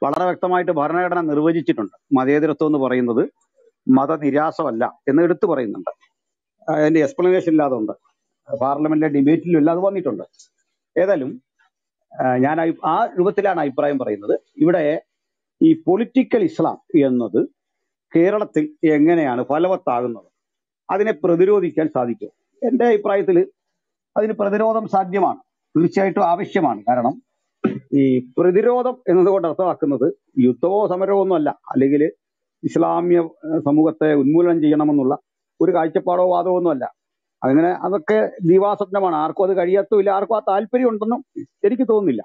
വളരെ വ്യക്തമായിട്ട് ഭരണഘടന നിർവചിച്ചിട്ടുണ്ട് മതേതരത്വം എന്ന് പറയുന്നത് മതനിരാസമല്ല എന്ന് എടുത്തു പറയുന്നുണ്ട് അതിന്റെ എക്സ്പ്ലനേഷൻ ഇല്ലാതെ ഉണ്ട് പാർലമെന്റിലെ ഡിബേറ്റിലും ഇല്ലാതെ വന്നിട്ടുണ്ട് ഏതായാലും ആ, ഞാൻ അഭി- ആ രൂപത്തിലാണ് അഭിപ്രായം പറയുന്നത് ഇവിടെ ഈ പൊളിറ്റിക്കൽ ഇസ്ലാം എന്നത് കേരളത്തിൽ എങ്ങനെയാണ് ഫലവത്താകുന്നത് അതിനെ പ്രതിരോധിക്കാൻ സാധിക്കും എന്റെ അഭിപ്രായത്തിൽ അതിന് പ്രതിരോധം സാധ്യമാണ് തീർച്ചയായിട്ടും ആവശ്യമാണ് കാരണം ഈ പ്രതിരോധം എന്നതുകൊണ്ട് അർത്ഥമാക്കുന്നത് യുദ്ധമോ സമരമോ ഒന്നുമല്ല അല്ലെങ്കിൽ ഇസ്ലാമ്യ ഏഹ്, സമൂഹത്തെ ഉന്മൂലനം ചെയ്യണമെന്നുള്ള ഒരു കാഴ്ചപ്പാടോ വാദമോ ഒന്നുമല്ല അങ്ങനെ അതൊക്കെ ദിവാസ്വപ്നമാണ് ആർക്കും അത് കഴിയാത്തുമില്ല ആർക്കും ആ താല്പര്യം ഉണ്ടെന്നും എനിക്ക് തോന്നുന്നില്ല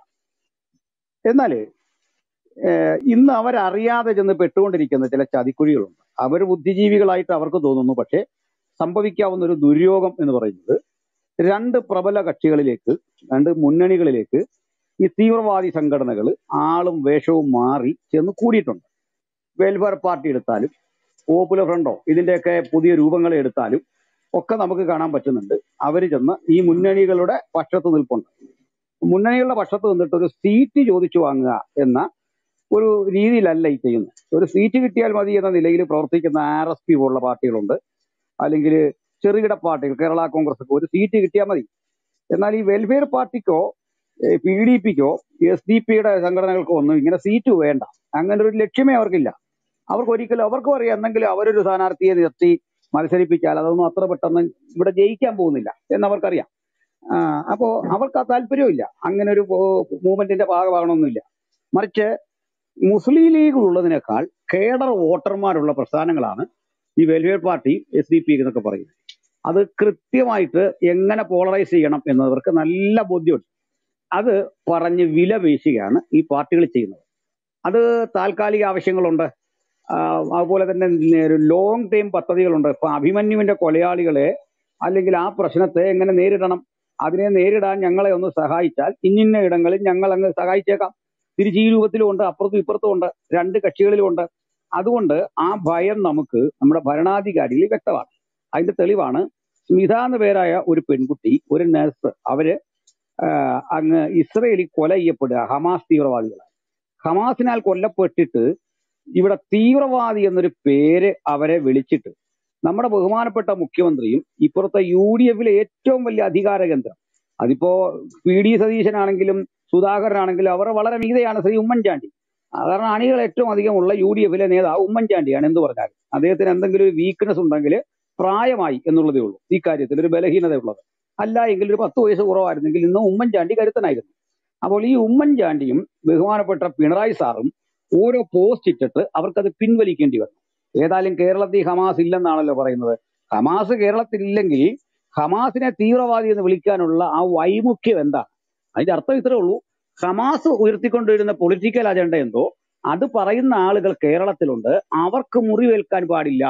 എന്നാല് ഏഹ്, ഇന്ന് അവരറിയാതെ ചെന്ന് പെട്ടുകൊണ്ടിരിക്കുന്ന ചില ചതിക്കുഴികളുണ്ട് അവർ ബുദ്ധിജീവികളായിട്ട് അവർക്ക് തോന്നുന്നു പക്ഷേ സംഭവിക്കാവുന്ന ഒരു ദുര്യോഗം എന്ന് പറയുന്നത് രണ്ട് പ്രബല കക്ഷികളിലേക്ക് രണ്ട് മുന്നണികളിലേക്ക് ഈ തീവ്രവാദി സംഘടനകൾ ആളും വേഷവും മാറി ചെന്ന് കൂടിയിട്ടുണ്ട് വെൽഫെയർ പാർട്ടി എടുത്താലും പോപ്പുലർ ഫ്രണ്ടോ ഇതിന്റെയൊക്കെ പുതിയ രൂപങ്ങൾ എടുത്താലും ഒക്കെ നമുക്ക് കാണാൻ പറ്റുന്നുണ്ട് അവർ ചെന്ന് ഈ മുന്നണികളുടെ പക്ഷത്ത് നിൽപ്പുണ്ട് മുന്നണികളുടെ പക്ഷത്ത് നിന്നിട്ട് ഒരു സീറ്റ് ചോദിച്ചു വാങ്ങുക എന്ന ഒരു രീതിയിലല്ല ഈ ചെയ്യുന്നത് ഒരു സീറ്റ് കിട്ടിയാൽ മതി എന്ന നിലയിൽ പ്രവർത്തിക്കുന്ന ആർ എസ് പി പോലുള്ള പാർട്ടികളുണ്ട് അല്ലെങ്കിൽ ചെറുകിട പാർട്ടികൾ കേരള കോൺഗ്രസ് ഒക്കെ ഒരു സീറ്റ് കിട്ടിയാൽ മതി എന്നാൽ ഈ വെൽഫെയർ പാർട്ടിക്കോ പി ഡി പിക്കോ എസ് ഡി പിയുടെ സംഘടനകൾക്കോ ഒന്നും ഇങ്ങനെ സീറ്റ് വേണ്ട അങ്ങനെ ഒരു ലക്ഷ്യമേ അവർക്കില്ല അവർക്ക് ഒരിക്കലും അവർക്കും അറിയാം എന്തെങ്കിലും അവരൊരു സ്ഥാനാർത്ഥിയെ നിർത്തി മത്സരിപ്പിച്ചാൽ അതൊന്നും അത്ര പെട്ടെന്ന് ഇവിടെ ജയിക്കാൻ പോകുന്നില്ല എന്നവർക്കറിയാം ആ, അപ്പോ അവർക്ക് ആ താല്പര്യമില്ല അങ്ങനെ ഒരു മൂവ്മെന്റിന്റെ ഭാഗമാകണമെന്നില്ല മറിച്ച് മുസ്ലിം ലീഗ് ഉള്ളതിനേക്കാൾ കേഡർ വോട്ടർമാരുള്ള പ്രസ്ഥാനങ്ങളാണ് ഈ welfare party S D P എന്നൊക്കെ പറയുന്നത് അത് കൃത്യമായിട്ട് എങ്ങനെ പോളറൈസ് ചെയ്യണം എന്നവർക്ക് നല്ല ബോധ്യമുണ്ട് അത് പറഞ്ഞ് വില പേശുകയാണ് ഈ പാർട്ടികൾ ചെയ്യുന്നത് അത് താൽക്കാലിക ആവശ്യങ്ങളുണ്ട് ആ, അതുപോലെ തന്നെ ഒരു ലോങ് ടൈം പദ്ധതികളുണ്ട് ഇപ്പൊ അഭിമന്യുവിന്റെ കൊലയാളികളെ അല്ലെങ്കിൽ ആ പ്രശ്നത്തെ എങ്ങനെ നേരിടണം അതിനെ നേരിടാൻ ഞങ്ങളെ ഒന്ന് സഹായിച്ചാൽ ഇന്നിന്ന ഇടങ്ങളിൽ ഞങ്ങൾ അങ്ങ് സഹായിച്ചേക്കാം തിരിച്ച് ഈ രൂപത്തിലും ഉണ്ട് അപ്പുറത്തും ഇപ്പുറത്തും ഉണ്ട് രണ്ട് കക്ഷികളിലും ഉണ്ട് അതുകൊണ്ട് ആ ഭയം നമുക്ക് നമ്മുടെ ഭരണാധികാരികളിൽ വ്യക്തമാണ് അതിന്റെ തെളിവാണ് സ്മിത എന്ന പേരായ ഒരു പെൺകുട്ടി ഒരു നഴ്സ് അവര് ആ, അങ്ങ് ഇസ്രയേലിൽ കൊല ചെയ്യപ്പെടുക ഹമാസ് തീവ്രവാദികളാണ് ഹമാസിനാൽ കൊല്ലപ്പെട്ടിട്ട് ഇവിടെ തീവ്രവാദി എന്നൊരു പേര് അവരെ വിളിച്ചിട്ട് നമ്മുടെ ബഹുമാനപ്പെട്ട മുഖ്യമന്ത്രിയും ഇപ്പുറത്തെ യു ഡി എഫിലെ ഏറ്റവും വലിയ അധികാര കേന്ദ്രം അതിപ്പോ പി ഡി സതീശനാണെങ്കിലും സുധാകരനാണെങ്കിലും അവർ വളരെ മീതയാണ് ശ്രീ ഉമ്മൻചാണ്ടി കാരണം അണികൾ ഏറ്റവും അധികം ഉള്ള യു ഡി എഫിലെ നേതാവ് ഉമ്മൻചാണ്ടിയാണ് എന്ത് പറഞ്ഞാൽ അദ്ദേഹത്തിന് എന്തെങ്കിലും ഒരു വീക്ക്നെസ് ഉണ്ടെങ്കിൽ പ്രായമായി എന്നുള്ളതേ ഉള്ളൂ ഈ കാര്യത്തിൽ ഒരു ബലഹീനത ഉള്ളത് അല്ല എങ്കിൽ ഒരു പത്ത് വയസ്സ് കുറവായിരുന്നെങ്കിൽ ഇന്ന് ഉമ്മൻചാണ്ടി കരുത്തനായിരുന്നു അപ്പോൾ ഈ ഉമ്മൻചാണ്ടിയും ബഹുമാനപ്പെട്ട പിണറായി സാറും ഓരോ പോസ്റ്റ് ഇട്ടിട്ട് അവർക്കത് പിൻവലിക്കേണ്ടി വന്നു ഏതായാലും കേരളത്തിൽ ഹമാസ് ഇല്ലെന്നാണല്ലോ പറയുന്നത് ഹമാസ് കേരളത്തിൽ ഇല്ലെങ്കിൽ ഹമാസിനെ തീവ്രവാദി എന്ന് വിളിക്കാനുള്ള ആ വൈമുഖ്യം എന്താണ് അതിന്റെ അർത്ഥം ഇത്രേ ഉള്ളൂ ഹമാസ് ഉയർത്തിക്കൊണ്ടുവരുന്ന പൊളിറ്റിക്കൽ അജണ്ട എന്തോ അത് പറയുന്ന ആളുകൾ കേരളത്തിലുണ്ട് അവർക്ക് മുറിവേൽക്കാൻ പാടില്ല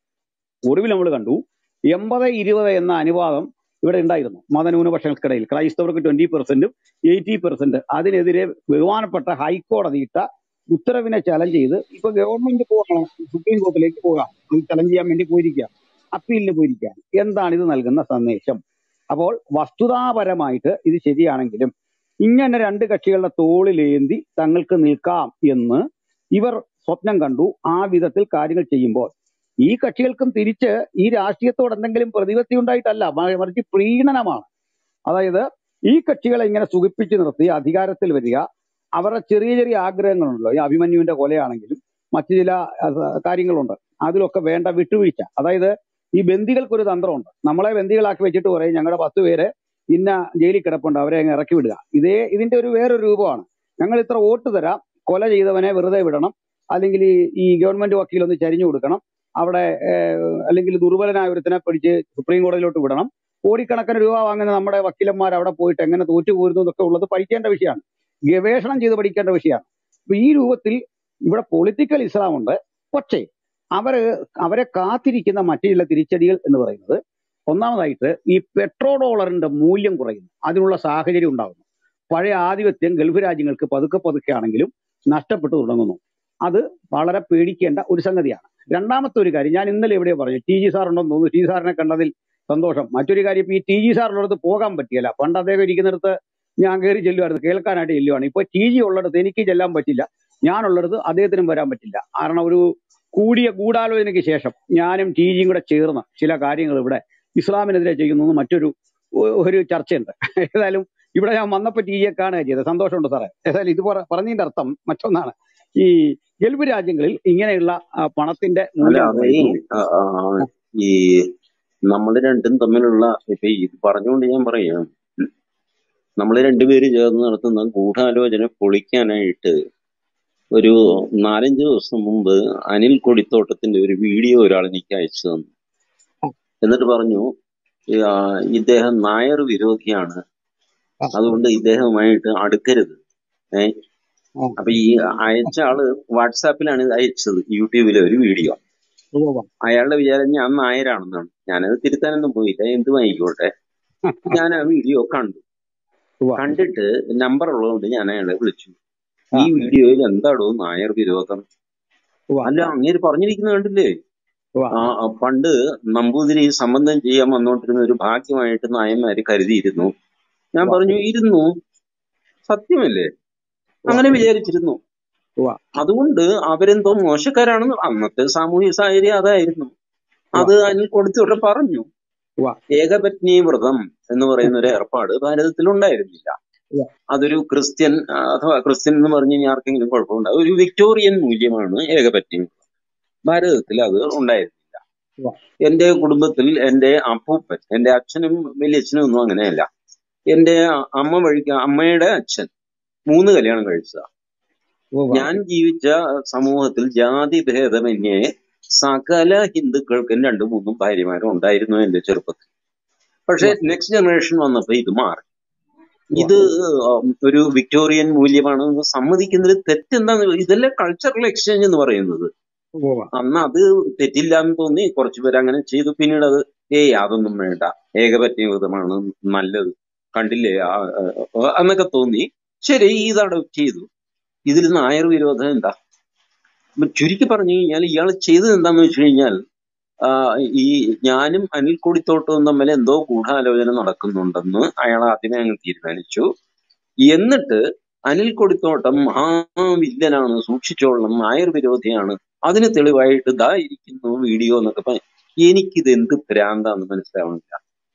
ഒടുവിൽ നമ്മൾ കണ്ടു എൺപത് ഇരുപത് എന്ന അനുപാതം ഇവിടെ ഉണ്ടായിരുന്നു മതന്യൂനപക്ഷങ്ങൾക്കിടയിൽ ക്രൈസ്തവർക്ക് ട്വന്റി പെർസെന്റും എയ്റ്റി പെർസെന്റ് അതിനെതിരെ ബഹുമാനപ്പെട്ട ഹൈക്കോടതി ഇട്ട ഉത്തരവിനെ ചലഞ്ച് ചെയ്ത് ഇപ്പൊ ഗവൺമെന്റ് പോകണം സുപ്രീം കോർട്ടിലേക്ക് പോകാം ഇത് ചലഞ്ച് ചെയ്യാൻ വേണ്ടി പോയിരിക്കുക അപ്പീലിന് പോയിരിക്കുക എന്താണ് ഇത് നൽകുന്ന സന്ദേശം അപ്പോൾ വസ്തുതാപരമായിട്ട് ഇത് ശരിയാണെങ്കിലും ഇങ്ങനെ രണ്ട് കക്ഷികളുടെ തോളിലേന്തി തങ്ങൾക്ക് നിൽക്കാം എന്ന് ഇവർ സ്വപ്നം കണ്ടു ആ വിധത്തിൽ കാര്യങ്ങൾ ചെയ്യുമ്പോൾ ഈ കക്ഷികൾക്കും തിരിച്ച് ഈ രാഷ്ട്രീയത്തോട് എന്തെങ്കിലും പ്രതിപത്തി ഉണ്ടായിട്ടല്ല മ- മറിച്ച് പ്രീണനമാണ് അതായത് ഈ കക്ഷികളെ ഇങ്ങനെ സുഖിപ്പിച്ചു നിർത്തി അധികാരത്തിൽ വരിക അവരുടെ ചെറിയ ചെറിയ ആഗ്രഹങ്ങളുണ്ടല്ലോ ഈ അഭിമന്യുവിന്റെ കൊലയാണെങ്കിലും മറ്റു ചില അഹ്, കാര്യങ്ങളുണ്ട് അതിലൊക്കെ വേണ്ട വിട്ടുവീഴ്ച അതായത് ഈ ബന്ദികൾക്കൊരു തന്ത്രമുണ്ട് നമ്മളെ ബന്ദികളാക്കി വെച്ചിട്ട് പറയും ഞങ്ങളുടെ പത്ത് പേര് ഇന്ന ജയിലിൽ കിടപ്പുണ്ട് അവരെ അങ്ങ് ഇറക്കി വിടുക ഇതേ ഇതിന്റെ ഒരു വേറൊരു രൂപമാണ് ഞങ്ങൾ ഇത്ര വോട്ട് തരാം കൊല ചെയ്തവനെ വെറുതെ വിടണം അല്ലെങ്കിൽ ഈ ഈ ഗവൺമെന്റ് വക്കീൽ ഒന്ന് ചരിഞ്ഞു കൊടുക്കണം അവിടെ ഏഹ്, അല്ലെങ്കിൽ ദുർബലനായ ഒരുത്തിനെ പിടിച്ച് സുപ്രീം കോടതിയിലോട്ട് വിടണം കോടിക്കണക്കിന് രൂപ വാങ്ങുന്ന നമ്മുടെ വക്കീലന്മാർ അവിടെ പോയിട്ട് എങ്ങനെ തോറ്റു പോരുന്നു എന്നൊക്കെ ഉള്ളത് പഠിക്കേണ്ട വിഷയമാണ് ഗവേഷണം ചെയ്ത് പഠിക്കേണ്ട വിഷയമാണ് അപ്പൊ ഈ രൂപത്തിൽ ഇവിടെ പൊളിറ്റിക്കൽ ഇസ്ലാം ഉണ്ട് പക്ഷേ അവര് അവരെ കാത്തിരിക്കുന്ന മറ്റു ചില തിരിച്ചടികൾ എന്ന് പറയുന്നത് ഒന്നാമതായിട്ട് ഈ പെട്രോ ഡോളറിന്റെ മൂല്യം കുറയുന്നു അതിനുള്ള സാഹചര്യം ഉണ്ടാകുന്നു പഴയ ആധിപത്യം ഗൾഫ് രാജ്യങ്ങൾക്ക് പതുക്കെ പതുക്കെ ആണെങ്കിലും നഷ്ടപ്പെട്ടു തുടങ്ങുന്നു അത് വളരെ പേടിക്കേണ്ട ഒരു സംഗതിയാണ് രണ്ടാമത്തെ ഒരു കാര്യം ഞാൻ ഇന്നലെ എവിടെയോ പറഞ്ഞു ടി ജി സാർ ഉണ്ടെന്ന് തോന്നുന്നു ടി ജി സാറിനെ കണ്ടതിൽ സന്തോഷം മറ്റൊരു കാര്യം ഇപ്പൊ ഈ ടി ജി സാറിനുള്ളത് പോകാൻ പറ്റിയല്ല പണ്ട് അദ്ദേഹം ഇരിക്കുന്നിടത്ത് ഞാൻ കയറി ചെല്ലുമായിരുന്നു കേൾക്കാനായിട്ട് ചെല്ലുവാണ് ഇപ്പൊ ടി ജി ഉള്ളിടത്ത് എനിക്ക് ചെല്ലാൻ പറ്റില്ല ഞാനുള്ളിടത്ത് അദ്ദേഹത്തിനും വരാൻ പറ്റില്ല കാരണം ഒരു കൂടിയ ഗൂഢാലോചനയ്ക്ക് ശേഷം ഞാനും ടി ജിയും കൂടെ ചേർന്ന് ചില കാര്യങ്ങൾ ഇവിടെ ഇസ്ലാമിനെതിരെ ചെയ്യുന്നു എന്ന് മറ്റൊരു ഒ- ഒരു ചർച്ചയുണ്ട് ഏതായാലും ഇവിടെ ഞാൻ വന്നപ്പോൾ ടി ജിയെ കാണുക ചെയ്തത് സന്തോഷമുണ്ട് സാറേ ഏതായാലും ഇത് പറ- പറഞ്ഞതിന്റെ അർത്ഥം മറ്റൊന്നാണ് ഈ ഗൾഫ് രാജ്യങ്ങളിൽ ഇങ്ങനെയുള്ള ആ, പണത്തിന്റെ അല്ല മൂല്യം അതേ കുറയുന്നു ആ, ആ, ഈ നമ്മൾ രണ്ടും തമ്മിലുള്ള ഇപ്പൊ ഇത് പറഞ്ഞുകൊണ്ട് ഞാൻ പറയാം നമ്മൾ രണ്ടുപേര് ചേർന്ന് നടത്തുന്ന ഗൂഢാലോചന പൊളിക്കാനായിട്ട് ഒരു നാലഞ്ച് ദിവസം മുമ്പ് അനിൽ കൊടിത്തോട്ടത്തിന്റെ ഒരു വീഡിയോ ഒരാൾ എനിക്ക് അയച്ചു തന്നു എന്നിട്ട് പറഞ്ഞു ആ, ഇദ്ദേഹം നായർ വിരോധിയാണ് അതുകൊണ്ട് ഇദ്ദേഹവുമായിട്ട് അടുക്കരുത് ഏ അപ്പൊ ഈ അയച്ച ആള് വാട്സാപ്പിലാണ് ഇത് അയച്ചത് യൂട്യൂബിലെ ഒരു വീഡിയോ അയാളുടെ വിചാരം ഞാൻ നായരാണെന്നാണ് ഞാനത് തിരുത്താനൊന്നും പോയില്ല എന്തും ആയിക്കോട്ടെ ഞാൻ ആ വീഡിയോ കണ്ടു കണ്ടിട്ട് നമ്പർ ഉള്ളതുകൊണ്ട് ഞാൻ അയാളെ വിളിച്ചു ഈ വീഡിയോയിൽ എന്താടോ നായർ വിരോധം അല്ല അങ്ങേര് പറഞ്ഞിരിക്കുന്നത് കണ്ടില്ലേ ആ ആ, പണ്ട് നമ്പൂതിരി സംബന്ധം ചെയ്യാൻ വന്നുകൊണ്ടിരുന്ന ഒരു ഭാഗ്യമായിട്ട് നായന്മാര് കരുതിയിരുന്നു ഞാൻ പറഞ്ഞു ഇരുന്നു സത്യമല്ലേ അങ്ങനെ വിചാരിച്ചിരുന്നു അതുകൊണ്ട് അവരെന്തോ മോശക്കാരാണെന്ന് അന്നത്തെ സാമൂഹ്യ സാഹചര്യം അതായിരുന്നു അത് അനിൽ കൊടുത്തോട്ടെ പറഞ്ഞു ഏകപത്നി വ്രതം എന്ന് പറയുന്ന ഒരു ഏർപ്പാട് ഭാരതത്തിൽ ഉണ്ടായിരുന്നില്ല അതൊരു ക്രിസ്ത്യൻ ആ, അഥവാ ക്രിസ്ത്യൻ എന്ന് പറഞ്ഞു കഴിഞ്ഞാൽ ആർക്കെങ്കിലും കുഴപ്പമുണ്ടാവും ഒരു വിക്ടോറിയൻ മൂല്യമാണ് ഏകപത്നി വ്രതം ഭാരതത്തിൽ അത് ഉണ്ടായിരുന്നില്ല എന്റെ കുടുംബത്തിൽ എന്റെ അപ്പൂപ്പൻ എന്റെ അച്ഛനും വലിയച്ഛനും ഒന്നും അങ്ങനെയല്ല എന്റെ അമ്മ വഴിക്ക് അമ്മയുടെ അച്ഛൻ മൂന്ന് കല്യാണം കഴിച്ചതാ ഞാൻ ജീവിച്ച സമൂഹത്തിൽ ജാതി ഭേദമന്യേ സകല ഹിന്ദുക്കൾക്കും രണ്ടും മൂന്നും ഭാര്യമാരും ഉണ്ടായിരുന്നു എന്റെ ചെറുപ്പത്തിൽ പക്ഷെ നെക്സ്റ്റ് ജനറേഷൻ വന്നപ്പോ ഇത് മാറി ഇത് ഒരു വിക്ടോറിയൻ മൂല്യമാണെന്ന് സമ്മതിക്കുന്നതിൽ തെറ്റെന്താന്ന് ഇതല്ലേ കൾച്ചറൽ എക്സ്ചേഞ്ച് എന്ന് പറയുന്നത് അന്ന് അത് തെറ്റില്ല എന്ന് തോന്നി കുറച്ചു പേര് അങ്ങനെ ചെയ്തു പിന്നീട് അത് ഏയ് അതൊന്നും വേണ്ട ഏകപത്നിവിധമാണ് നല്ലത് കണ്ടില്ലേ ആ, ആ, ആ, എന്നൊക്കെ തോന്നി ശരി ഇത് അഡോപ്റ്റ് ചെയ്തു ഇതിൽ നായർ വിരോധം എന്താ അപ്പൊ ചുരുക്കി പറഞ്ഞു കഴിഞ്ഞാൽ ഇയാൾ ചെയ്തത് എന്താന്ന് വെച്ച് കഴിഞ്ഞാൽ ആ, ഈ ഞാനും അനിൽ കൊടിത്തോട്ടവും തമ്മിൽ എന്തോ ഗൂഢാലോചന നടക്കുന്നുണ്ടെന്ന് അയാൾ ആദ്യമേ അങ്ങ് തീരുമാനിച്ചു എന്നിട്ട് അനിൽ കൊടിത്തോട്ടം മഹാവില്ലനാണ് സൂക്ഷിച്ചോളണം നായർ വിരോധിയാണ് അതിന് തെളിവായിട്ട് ദാ ഇരിക്കുന്നു വീഡിയോ എന്നൊക്കെ പറഞ്ഞു എനിക്കിത് എന്ത് ഭ്രാന്താന്ന് മനസ്സിലാവുന്നില്ല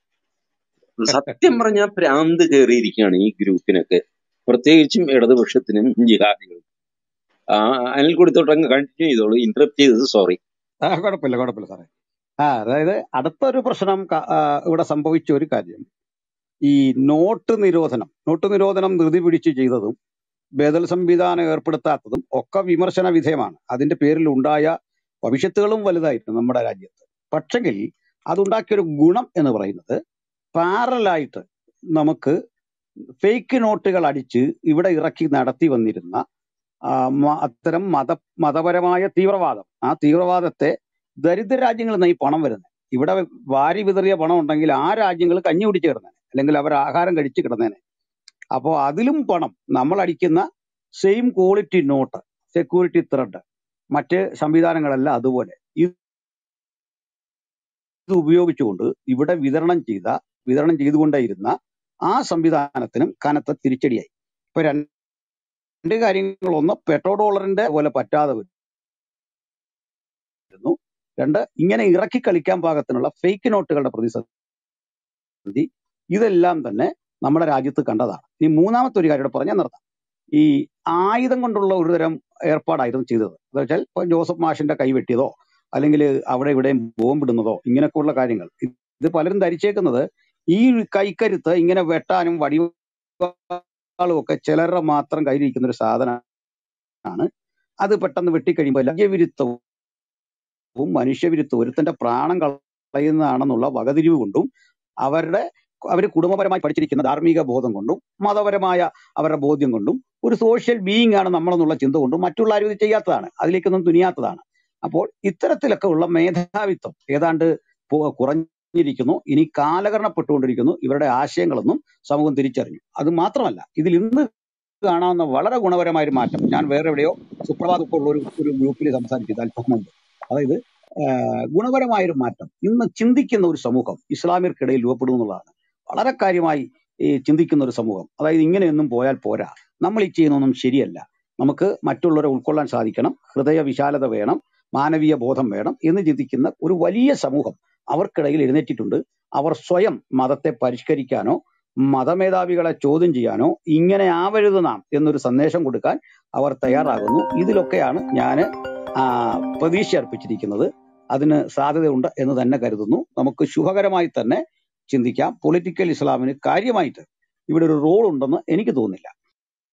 സത്യം പറഞ്ഞാൽ ഭ്രാന്ത് കയറിയിരിക്കുകയാണ് ഈ ഗ്രൂപ്പിനൊക്കെ പ്രത്യേകിച്ചും ഇടതുപക്ഷത്തിനും ജിഹാദികൾക്കും ആ അനിൽ കൊടുത്തോട്ട് അങ്ങ് കണ്ടിന്യൂ ചെയ്തോളൂ ഇന്ററപ്റ്റ് ചെയ്തത് സോറി ആ, കുഴപ്പമില്ല കുഴപ്പമില്ല സാറേ ആ അതായത് അടുത്തൊരു പ്രശ്നം ക- ആ, ഇവിടെ സംഭവിച്ച ഒരു കാര്യം ഈ നോട്ട് നിരോധനം നോട്ട് നിരോധനം ധൃതി പിടിച്ച് ചെയ്തതും ബദൽ സംവിധാനം ഏർപ്പെടുത്താത്തതും ഒക്കെ വിമർശന വിധേയമാണ് അതിന്റെ പേരിൽ ഉണ്ടായ ഭവിഷ്യത്തുകളും വലുതായിരുന്നു നമ്മുടെ രാജ്യത്ത് പക്ഷെങ്കിൽ അതുണ്ടാക്കിയൊരു ഗുണം എന്ന് പറയുന്നത് പാരലായിട്ട് നമുക്ക് ഫേക്ക് നോട്ടുകൾ അടിച്ച് ഇവിടെ ഇറക്കി നടത്തി വന്നിരുന്ന ആ, മ- അത്തരം മത മതപരമായ തീവ്രവാദം ആ തീവ്രവാദത്തെ ദരിദ്ര രാജ്യങ്ങളിൽ നിന്ന് ഈ പണം വരുന്നത് ഇവിടെ വാരി വിതറിയ പണം ഉണ്ടെങ്കിൽ ആ രാജ്യങ്ങൾ കഞ്ഞി കുടിച്ച് കിടന്നേനെ അല്ലെങ്കിൽ അവർ ആഹാരം കഴിച്ച് കിടന്നേനെ അപ്പോൾ അതിലും പണം നമ്മൾ അടിക്കുന്ന same quality note security thread മറ്റ് സംവിധാനങ്ങളെല്ലാം അതുപോലെ ഇത് ഉപയോഗിച്ചുകൊണ്ട് ഇവിടെ വിതരണം ചെയ്ത വിതരണം ചെയ്തുകൊണ്ടേയിരുന്ന ആ സംവിധാനത്തിനും കനത്ത തിരിച്ചടിയായി ഇപ്പൊ രണ്ട് കാര്യങ്ങൾ ഒന്ന് പെട്രോ ഡോളറിന്റെ പോലെ പറ്റാതെ വരുന്നു രണ്ട് ഇങ്ങനെ ഇറക്കി കളിക്കാൻ പാകത്തിനുള്ള ഫേക്ക് നോട്ടുകളുടെ പ്രതിസന്ധി ഇതെല്ലാം തന്നെ നമ്മുടെ രാജ്യത്ത് കണ്ടതാണ് ഇനി മൂന്നാമത്തെ ഒരു കാര്യം കൂടെ പറഞ്ഞാൽ നിർത്താം ഈ ആയുധം കൊണ്ടുള്ള ഒരു തരം ഏർപ്പാടായിരുന്നു ചെയ്തത് എന്ന് വെച്ചാൽ ഇപ്പൊ ജോസഫ് മാഷിന്റെ കൈ വെട്ടിയതോ അല്ലെങ്കിൽ അവിടെ ഇവിടെയും ബോംബിടുന്നതോ ഇങ്ങനെയൊക്കെയുള്ള കാര്യങ്ങൾ ഇത് പലരും ധരിച്ചേക്കുന്നത് ഈ കൈക്കരുത്ത് ഇങ്ങനെ വെട്ടാനും വടിവാളും ഒക്കെ ചിലരുടെ മാത്രം കയ്യിലിരിക്കുന്ന ഒരു സാധനമാണ് അത് പെട്ടെന്ന് വെട്ടിക്കഴിയുമ്പോൾ ലജ്ജവിരുദ്ധവും മനുഷ്യവിരുദ്ധവും ഒരുത്തന്റെ പ്രാണം കളയുന്നതാണെന്നുള്ള വകതിരിവ് കൊണ്ടും അവരുടെ അവർ കുടുംബപരമായി പഠിച്ചിരിക്കുന്ന ധാർമ്മിക ബോധം കൊണ്ടും മതപരമായ അവരുടെ ബോധ്യം കൊണ്ടും ഒരു സോഷ്യൽ ബീയിങ് ആണ് നമ്മളെന്നുള്ള ചിന്ത കൊണ്ടും മറ്റുള്ള ആരും ഇത് ചെയ്യാത്തതാണ് അതിലേക്കൊന്നും തുനിയാത്തതാണ് അപ്പോൾ ഇത്തരത്തിലൊക്കെ ഉള്ള മേധാവിത്വം ഏതാണ്ട് പോ- കുറഞ്ഞിരിക്കുന്നു ഇനി കാലകരണപ്പെട്ടുകൊണ്ടിരിക്കുന്നു ഇവരുടെ ആശയങ്ങളൊന്നും സമൂഹം തിരിച്ചറിഞ്ഞു അത് മാത്രമല്ല ഇതിൽ ഇന്ന് കാണാവുന്ന വളരെ ഗുണപരമായ ഒരു മാറ്റം ഞാൻ വേറെ എവിടെയോ സുപ്രഭാതം ഇപ്പോൾ ഉള്ള ഒരു ഒരു ഗ്രൂപ്പിൽ സംസാരിച്ചത് അല്പം മുമ്പ് അതായത് ആഹ് ഗുണപരമായ ഒരു മാറ്റം ഇന്ന് ചിന്തിക്കുന്ന ഒരു സമൂഹം ഇസ്ലാമിയർക്കിടയിൽ രൂപപ്പെടുന്നു എന്നുള്ളതാണ് വളരെ കാര്യമായി ഈ ചിന്തിക്കുന്ന ഒരു സമൂഹം അതായത് ഇങ്ങനെയൊന്നും പോയാൽ പോരാ നമ്മൾ ഈ ചെയ്യുന്നതൊന്നും ശരിയല്ല നമുക്ക് മറ്റുള്ളവരെ ഉൾക്കൊള്ളാൻ സാധിക്കണം ഹൃദയ വിശാലത വേണം മാനവീയ ബോധം വേണം എന്ന് ചിന്തിക്കുന്ന ഒരു വലിയ സമൂഹം അവർക്കിടയിൽ എഴുന്നേറ്റിട്ടുണ്ട് അവർ സ്വയം മതത്തെ പരിഷ്കരിക്കാനോ മതമേധാവികളെ ചോദ്യം ചെയ്യാനോ ഇങ്ങനെ ആവരുത് നാം എന്നൊരു സന്ദേശം കൊടുക്കാൻ അവർ തയ്യാറാകുന്നു ഇതിലൊക്കെയാണ് ഞാൻ പ്രതീക്ഷ അർപ്പിച്ചിരിക്കുന്നത് അതിന് സാധ്യതയുണ്ട് എന്ന് തന്നെ കരുതുന്നു നമുക്ക് ശുഭകരമായി തന്നെ ചിന്തിക്കാം പൊളിറ്റിക്കൽ ഇസ്ലാമിന് കാര്യമായിട്ട് ഇവിടെ ഒരു റോൾ ഉണ്ടെന്ന് എനിക്ക് തോന്നുന്നില്ല